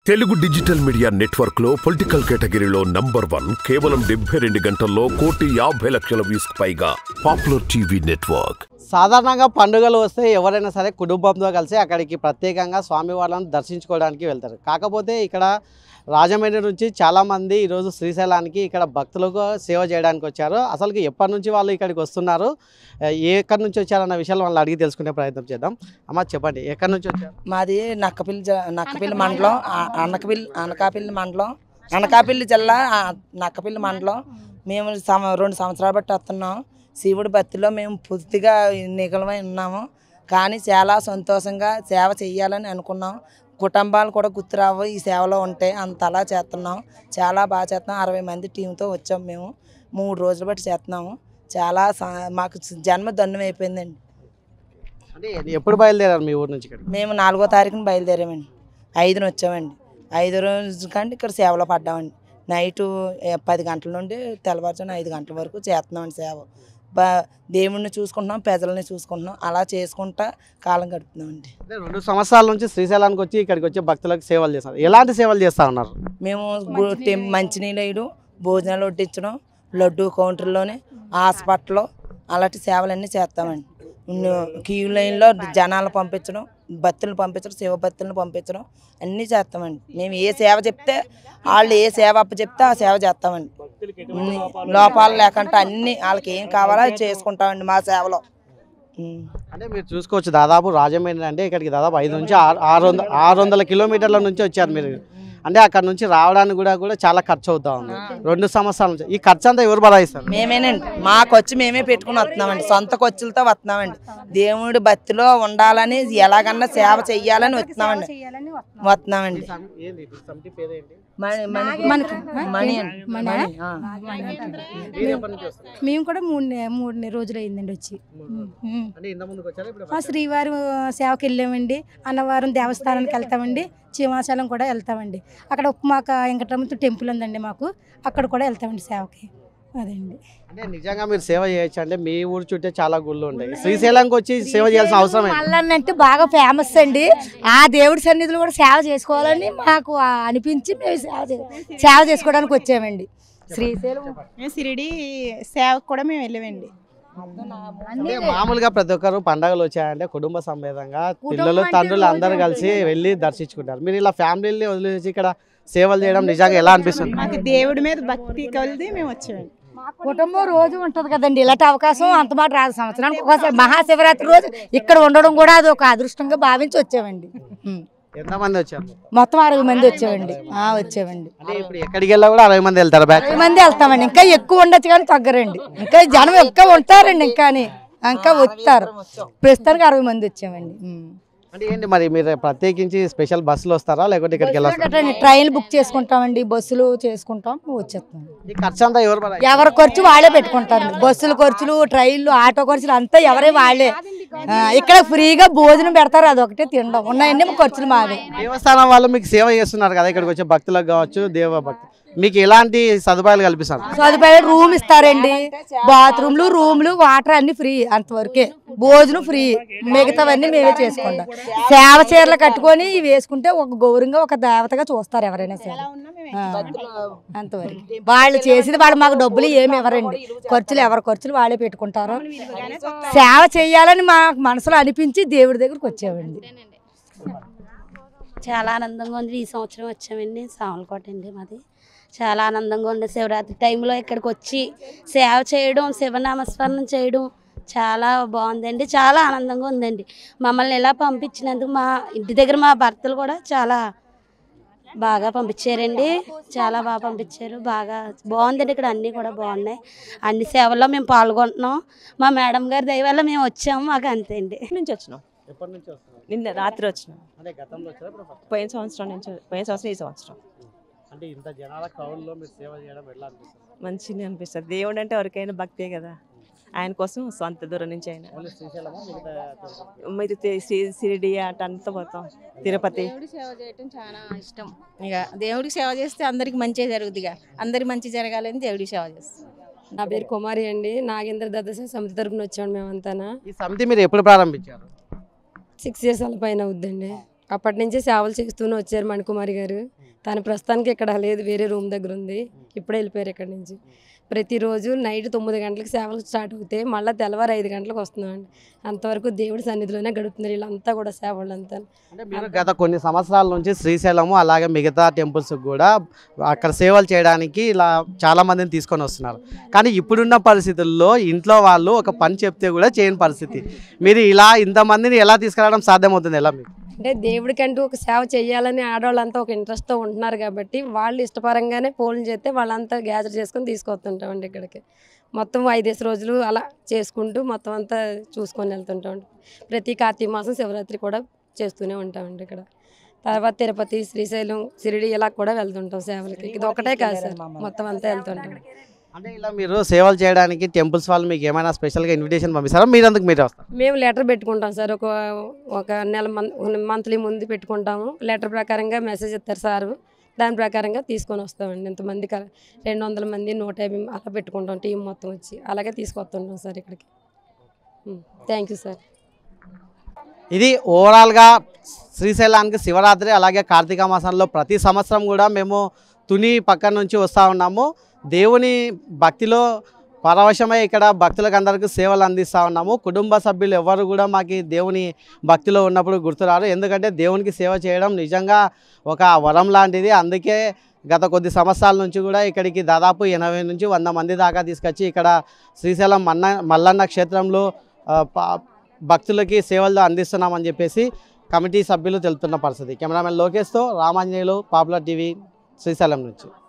Telugu digital media network లో political కేటగిరీలో number one కేవలం డెబ్బై రెండు గంటల్లో కోటి యాభై లక్షల వ్యూస్ పైగా పాపులర్ టీవీ నెట్వర్క్ సాధారణంగా పండుగలు వస్తే ఎవరైనా సరే కుటుంబంతో కలిసి అక్కడికి ప్రత్యేకంగా స్వామివార్లను దర్శించుకోవడానికి వెళ్తారు కాకపోతే ఇక్కడ రాజమండ్రి నుంచి చాలామంది ఈరోజు శ్రీశైలానికి ఇక్కడ భక్తులకు సేవ చేయడానికి వచ్చారు అసలుకి ఎప్పటి నుంచి వాళ్ళు ఇక్కడికి వస్తున్నారు ఏ ఎక్కడి నుంచి వచ్చారన్న విషయాలు వాళ్ళని అడిగి తెలుసుకునే ప్రయత్నం చేద్దాం అమ్మ చెప్పండి ఎక్కడి నుంచి వచ్చారు మాది నక్కపిల్లి జ- నక్కపిల్లి మండలం ఆ- అనకపిల్లి అనకాపల్లి మండలం అనకాపల్లి జిల్లా ఆ నక్కపిల్లి మండలం మేము సం- రెండు సంవత్సరాలు బట్టి వస్తున్నాం శివుడి భక్తిలో మేము పూర్తిగా నిగలమై ఉన్నాము కానీ చాలా సంతోషంగా సేవ చేయాలని అనుకున్నాం కుటుంబాలు కూడా గుర్తురావు ఈ సేవలో ఉంటే అంతలా చేస్తున్నాం చాలా బాగా చేస్తున్నాం అరవై మంది టీంతో వచ్చాం మేము మూడు రోజులు బట్టి చేస్తున్నాము చాలా స- మాకు జన్మ దండం అయిపోయిందండి అంటే ఎప్పుడు బయలుదేరారు మీ ఊరు నుంచి ఇక్కడ మేము నాలుగో తారీఖున బయలుదేరామండి ఐదున వచ్చామండి ఐదు రోజు కంటే ఇక్కడ సేవలో పడ్డామండి నైటు ఏ, పది గంటల నుండి తెల్లవారుజామున ఐదు గంటల వరకు చేస్తున్నామండి సేవ బా దేవుణ్ణి చూసుకుంటున్నాం ప్రజల్ని చూసుకుంటున్నాం అలా చేసుకుంటా కాలం గడుపుతున్నామండి అంటే రెండు సంవత్సరాల నుంచి శ్రీశైలానికి వచ్చి ఇక్కడికి వచ్చి భక్తులకు సేవలు చేస్తారు ఎలాంటి సేవలు చేస్తా ఉన్నారు మేము గు- టెం- మంచినీళ్ళు వేయడం భోజనాలు వడ్డించడం లడ్డు కౌంటర్లోనే హాస్పిటల్లో అలాంటి సేవలన్నీ చేస్తామండి ఉన్న క్యూ లైన్లో జనాలు పంపించడం భక్తులను పంపించడం శివ భక్తులను పంపించడం అన్నీ చేస్తామండి మేము ఏ సేవ చెప్తే వాళ్ళు ఏ సేవ అప్ప చెప్తే ఆ సేవ చేస్తామండి ఉన్ని లోపాలు లేకుండా అన్ని వాళ్ళకి ఏం కావాలో అది చేసుకుంటామండి మా సేవలో ఉమ్. అంటే మీరు చూసుకోవచ్చు దాదాపు రాజమండ్రి అంటే ఇక్కడికి దాదాపు ఐదు నుంచి ఆరు ఆరు వందల ఆరు వందల కిలోమీటర్ల నుంచి వచ్చారు మీరు అంటే అక్కడ నుంచి రావడానికి కూడా కూడా చాలా ఖర్చు అవుతా ఉంది రెండు సంవత్సరాల నుంచి ఈ ఖర్చు అంతా ఎవరు భరాయిస్తారు మేమేనండి మా ఖర్చు మేమే పెట్టుకుని వస్తున్నామండి సొంత ఖర్చులతో వస్తున్నామండి దేవుడి భక్తిలో ఉండాలని ఎలాగన్నా సేవ చెయ్యాలని వస్తున్నామండి వస్తున్నామండి మణి మణి మనకి మణి అండి మనా? మణి, ఆ. మేము కూడా మూడు నె- మూడు నె- రోజులు అయిందండి వచ్చి ఉమ్. అంటే ఇంత ముందుకు వచ్చారా ఇప్పుడు ఆ శ్రీవారి సేవకి వెళ్ళామండి అన్నవరం దేవస్థానానికి వెళ్తామండి చీమాచలం కూడా వెళ్తామండి అక్కడ ఉప్మాక వెంకటరమణ టెంపుల్ ఉందండి మాకు అక్కడ కూడా వెళ్తామండి సేవకి అదండి అంటే నిజంగా మీరు సేవ చేయొచ్చు అంటే మీ ఊరు చుట్టే చాలా గుళ్ళు ఉంటాయి శ్రీశైలంకి వచ్చి సేవ చేయాల్సిన అవసరం ఏంటి? మల్లన్న అంటే బాగా ఫేమస్ అండి ఆ దేవుడి సన్నిధిలో కూడా సేవ చేసుకోవాలని మాకు ఆ అనిపించి మేము సేవ చే- సేవ చేసుకోవడానికి వచ్చామండి శ్రీశైలం మేము సిరిడి సేవకు కూడా మేము వెళ్ళామండి అంటే మామూలుగా ప్రతి ఒక్కరు పండగలు వచ్చాయంటే కుటుంబ సమేతంగా పిల్లలు తండ్రులు అందరూ కలిసి వెళ్ళి దర్శించుకుంటారు మీరు ఇలా ఫ్యామిలీని వదిలేసి ఇక్కడ సేవలు చేయడం నిజంగా ఎలా అనిపిస్తుంది మాకు దేవుడి మీద భక్తి కలిది మేము వచ్చామండి కుటుంబం రోజు ఉంటది కదండి ఇలాంటి అవకాశం అంత మాట రాదు సంవత్సరానికి ఒకసారి మహాశివరాత్రి రోజు ఇక్కడ ఉండడం కూడా అది ఒక అదృష్టంగా భావించి వచ్చామండి ఉం. ఎంతమంది వచ్చారు మొత్తం అరవై మంది వచ్చామండి ఆ వచ్చామండి అంటే ఇప్పుడు ఎక్కడికి వెళ్ళా కూడా అరవై మంది వెళ్తారు బ్యాచ్ అరవై మంది వెళ్తామండి ఇంకా ఎక్కువ ఉండొచ్చు కానీ తగ్గరండి ఇంకా జనం ఎక్కువ ఉంటారండి ఇంకా ఇంకా వస్తారు ప్రస్తుతానికి అరవై మంది వచ్చామండి ఉం. అంటే ఏంటి మరి మీరు ప్రత్యేకించి స్పెషల్ బస్సులు వస్తారా లేకపోతే ఇక్కడికి వెళ్ళొస్తారా గట్రండి, ట్రైన్లు బుక్ చేసుకుంటామండి బస్సులు చేసుకుంటాం వచ్చేస్తాం ఈ ఖర్చు అంతా ఎవరు భరాయి- ఎవరి ఖర్చు వాళ్ళే పెట్టుకుంటారు బస్సుల ఖర్చులు ట్రైన్లు ఆటో ఖర్చులు అంతా ఎవరే వాళ్ళే ఆ, ఇక్కడ ఫ్రీగా భోజనం పెడతారు అదొకటే తినడం ఉన్నాయన్నీ ఖర్చులు మావే దేవస్థానం వాళ్ళు మీకు సేవ చేస్తున్నారు కదా ఇక్కడికి వచ్చే భక్తులకు కావచ్చు దేవ భక్తి మీకు ఎలాంటి సదుపాయాలు కల్పిస్తారు సదుపాయాలు రూమ్ ఇస్తారండి బాత్రూమ్లు రూమ్లు వాటర్ అన్ని ఫ్రీ అంతవరకే భోజనం ఫ్రీ మిగతావన్నీ మేమే చేసుకుంటాం సేవ చీరలు కట్టుకొని ఇవి వేసుకుంటే ఒక గౌరవంగా ఒక దేవతగా చూస్తారు ఎవరైనా సరే ఆ, అంతవరకు వాళ్ళు చేసేది వాళ్ళు మాకు డబ్బులు ఏమి ఇవ్వరండి ఖర్చులు ఎవరి ఖర్చులు వాళ్ళే పెట్టుకుంటారు సేవ చేయాలని మా మనసులో అనిపించి దేవుడి దగ్గరకు వచ్చామండి చాలా ఆనందంగా ఉంది ఈ సంవత్సరం వచ్చామండి సామలకోట అండి మాది చాలా ఆనందంగా ఉంది శివరాత్రి టైంలో ఇక్కడికి వచ్చి సేవ చేయడం శివనామస్మరణం చేయడం చాలా బాగుందండి చాలా ఆనందంగా ఉందండి మమ్మల్ని ఇలా పంపించినందుకు మా ఇంటి దగ్గర మా భర్తలు కూడా చాలా బాగా పంపించారండి చాలా బాగా పంపించారు బాగా బాగుందండి ఇక్కడ అన్నీ కూడా బాగున్నాయి అన్ని సేవల్లో మేము పాల్గొంటున్నాం మా మేడం గారి దయ వల్ల మేము వచ్చాము మాకు అంతే అండి నుంచి వచ్చినాం ఎప్పటి నుంచి వస్తున్నారు నిన్న రాత్రి వచ్చినాం అంటే గతంలో వచ్చారా ఇప్పుడు first? పోయిన సంవత్సరం నుంచి పోయిన సంవత్సరం ఈ సంవత్సరం అంటే ఇంత జనాల క్రౌడ్లో మీరు సేవ చేయడం ఎలా అనిపిస్తుంది మంచిగా అనిపిస్తుంది దేవుడు అంటే ఎవరికైనా భక్తే కదా ఆయన కోసం సొంత దూరం నుంచి ఆయన ఓన్లీ శ్రీశైలమా మిగతా తిరుపతి? మీరు తి- సి- సిరిడి అటు అంతా పోతాం తిరుపతి దేవుడి సేవ చేయటం చాలా ఇష్టం ఇక దేవుడికి సేవ చేస్తే అందరికి మంచి జరుగుద్దిగా అందరికి మంచి జరగాలని దేవుడికి సేవ చేస్తాం నా పేరు కుమారి అండి నాగేంద్ర దత్తసేన సమితి తరపున వచ్చాము మేమంతా ఈ సమితి మీరు ఎప్పుడు ప్రారంభించారు సిక్స్ ఇయర్స్ అలా పైన అవుద్దండి అప్పటి నుంచి సేవలు చేస్తూనే వచ్చారు మణికుమారి గారు తను ప్రస్తుతానికి ఇక్కడ లేదు వేరే రూమ్ దగ్గర ఉంది ఇప్పుడే వెళ్ళిపోయారు ఇక్కడ నుంచి ప్రతిరోజు నైట్ తొమ్మిది గంటలకు సేవలు స్టార్ట్ అవుతాయి మళ్ళీ తెల్లవారు ఐదు గంటలకు వస్తున్నామండి అంతవరకు దేవుడి సన్నిధిలోనే గడుపుతున్నారు వీళ్ళంతా కూడా సేవలంతా అంటే మీరు గత కొన్ని సంవత్సరాల నుంచి శ్రీశైలము అలాగే మిగతా టెంపుల్స్ కూడా అక్కడ సేవలు చేయడానికి ఇలా చాలా మందిని తీసుకొని వస్తున్నారు కానీ ఇప్పుడున్న పరిస్థితుల్లో ఇంట్లో వాళ్ళు ఒక పని చెప్తే కూడా చేయని పరిస్థితి మీరు ఇలా ఇంతమందిని ఎలా తీసుకురావడం సాధ్యమవుతుంది ఎలా మీకు అంటే దేవుడికంటూ ఒక సేవ చేయాలని ఆడవాళ్ళంతా ఒక ఇంట్రెస్ట్తో ఉంటున్నారు కాబట్టి వాళ్ళు ఇష్టపరంగానే ఫోన్లు చేస్తే వాళ్ళంతా గ్యాదర్ చేసుకొని తీసుకొస్తుంటామండి ఇక్కడికి మొత్తం ఐదేసి రోజులు అలా చేసుకుంటూ మొత్తం అంతా చూసుకొని వెళ్తుంటాం ప్రతి కార్తీక మాసం శివరాత్రి కూడా చేస్తూనే ఉంటామండి ఇక్కడ తర్వాత తిరుపతి శ్రీశైలం షిరిడి ఇలా కూడా వెళ్తుంటాం సేవలకి ఇది ఒకటే కాదు సార్ మొత్తం అంతా వెళ్తుంటాం అంటే ఇలా మీరు సేవలు చేయడానికి టెంపుల్స్ వాళ్ళు మీకు ఏమైనా స్పెషల్గా ఇన్విటేషన్ పంపిస్తారా మీరందుకు మీరే వస్తారు మేము లెటర్ పెట్టుకుంటాం సార్ ఒక ఒక నెల మంత్లీ ముందు పెట్టుకుంటాము లెటర్ ప్రకారంగా మెసేజ్ ఇస్తారు సారు దాని ప్రకారంగా తీసుకొని వస్తామండి ఇంతమంది క- రెండు వందల మంది నూట యాభై అలా పెట్టుకుంటాం టీం మొత్తం వచ్చి అలాగే తీసుకొస్తుంటాం సార్ ఇక్కడికి థ్యాంక్ యూ సార్ ఇది ఓవరాల్గా శ్రీశైలానికి శివరాత్రి అలాగే కార్తీక మాసంలో ప్రతి సంవత్సరం కూడా మేము తుని పక్కన నుంచి వస్తూ ఉన్నాము దేవుని భక్తిలో పరవశమై ఇక్కడ భక్తులకు అందరికీ సేవలు అందిస్తూ ఉన్నాము కుటుంబ సభ్యులు ఎవరు కూడా మాకు దేవుని భక్తిలో ఉన్నప్పుడు గుర్తురారు ఎందుకంటే దేవునికి సేవ చేయడం నిజంగా ఒక వరం లాంటిది అందుకే గత కొద్ది సంవత్సరాల నుంచి కూడా ఇక్కడికి దాదాపు ఎనభై నుంచి వంద మంది దాకా తీసుకొచ్చి ఇక్కడ శ్రీశైలం మన్న మల్లన్న క్షేత్రంలో ఆ, ప- భక్తులకి సేవలు అందిస్తున్నామని చెప్పేసి కమిటీ సభ్యులు తెలుపుతున్న పరిస్థితి కెమెరామెన్ లోకేష్తో రామాంజనేయులు పాపులర్ టీవీ శ్రీశైలం నుంచి